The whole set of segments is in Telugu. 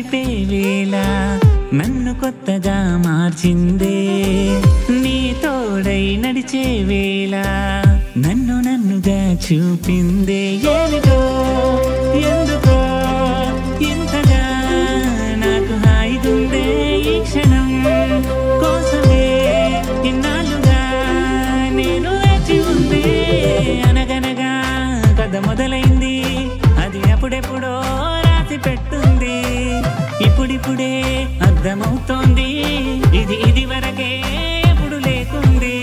కలిపే వేళ నన్ను కొత్తగా మార్చిందే నీ తోడై నడిచే వేళ నన్ను నన్నుగా చూపిందే ఏమిటో ఎందుకో ఇంతగా నాకు హాయిగుందే ఈ క్షణం కోసమే ఇన్నాళ్ళుగా నేను వేచి ఉందే అనగనగా కథ మొదలైంది అది అప్పుడెప్పుడో రాసి పెట్టుంది ఇప్పుడిప్పుడే అర్థమవుతోంది ఇది ఇది వరకే ఎప్పుడు లేకుంది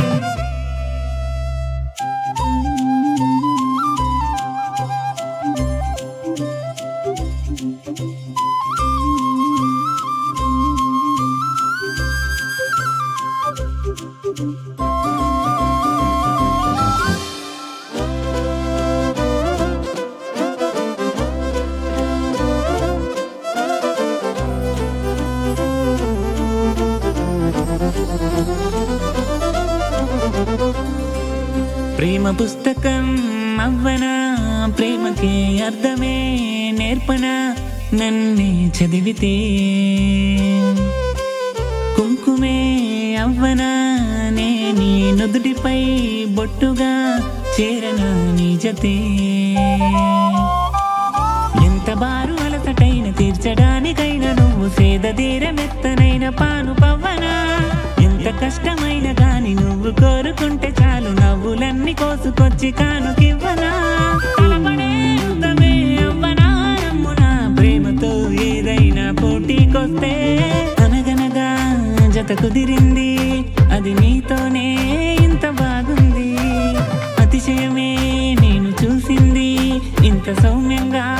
ప్రేమ పుస్తకం అవ్వనా ప్రేమకే అర్థమే నేర్పనా నన్నే చదివితే కుంకుమే అవ్వనా నే నీ నుదుటిపై బొట్టుగా చేరనా నీ జతే ఎంత బారు అలసటైన తీర్చడానికైనా నువ్వు సేద తీరమెత్తనైన పాను పవ్వనా ఎంత కష్టమైన గాని నువ్వు కోరుకుంటే చాలు నవ్వులన్నీ కోసుకొచ్చి కానుకివ్వనా తలపడే యుద్ధమే అవ్వనా నమ్మునా ప్రేమతో ఏదైనా పోటీకొస్తే అనగనగా జత కుదిరింది అది నీతోనే ఇంత బాగుంది అతిశయమే నేను చూసింది ఇంత సౌమ్యంగా